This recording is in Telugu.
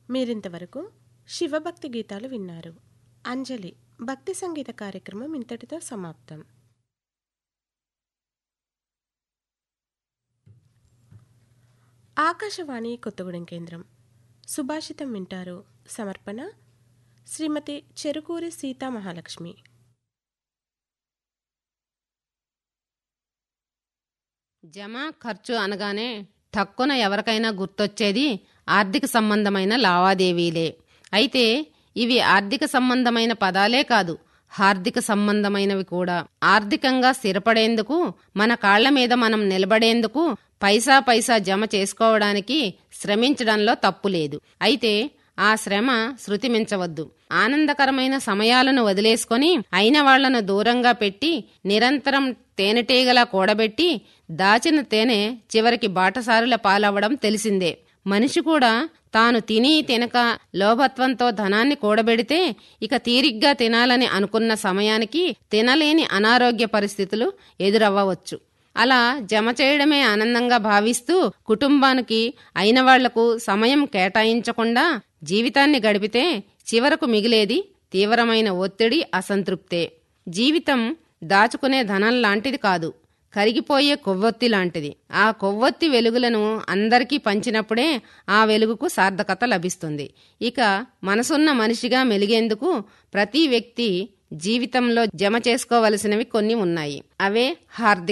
మీరింతవరకు శివభక్తి గీతాలు విన్నారు అంజలి భక్తి సంగీత కార్యక్రమం ఇంతటితో సమాప్తం ఆకాశవాణి కొత్తగూడెం కేంద్రం సుభాషితం వింటారు సమర్పణ శ్రీమతి చెరుకూరి సీతా మహాలక్ష్మి జమ ఖర్చు అనగానే ఠక్కున ఎవరికైనా గుర్తొచ్చేది ఆర్థిక సంబంధమైన లావాదేవీలే అయితే ఇవి ఆర్థిక సంబంధమైన పదాలే కాదు హార్దిక సంబంధమైనవి కూడా ఆర్థికంగా స్థిరపడేందుకు మన కాళ్ల మీద మనం నిలబడేందుకు పైసా పైసా జమ చేసుకోవడానికి శ్రమించడంలో తప్పు లేదు అయితే ఆ శ్రమ శృతి మించవద్దు ఆనందకరమైన సమయాలను వదిలేసుకొని అయిన వాళ్లను దూరంగా పెట్టి నిరంతరం తేనెటీగలా కూడబెట్టి దాచిన తేనె చివరికి బాటసారుల పాలవ్వడం తెలిసిందే మనిషి కూడా తాను తిని తినక లోభత్వంతో ధనాన్ని కూడబెడితే ఇక తీరిగ్గా తినాలని అనుకున్న సమయానికి తినలేని అనారోగ్య పరిస్థితులు ఎదురవ్వవచ్చు అలా జమ చేయడమే ఆనందంగా భావిస్తూ కుటుంబానికి అయిన వాళ్లకు సమయం కేటాయించకుండా జీవితాన్ని గడిపితే చివరకు మిగిలేది తీవ్రమైన ఒత్తిడి అసంతృప్తే జీవితం దాచుకునే ధనం లాంటిది కాదు కరిగిపోయే కొవ్వొత్తి లాంటిది ఆ కొవ్వొత్తి వెలుగులను అందరికీ పంచినప్పుడే ఆ వెలుగుకు సార్థకత లభిస్తుంది ఇక మనసున్న మనిషిగా మెలిగేందుకు ప్రతి వ్యక్తి జీవితంలో జమ చేసుకోవలసినవి కొన్ని ఉన్నాయి అవే హార్దిక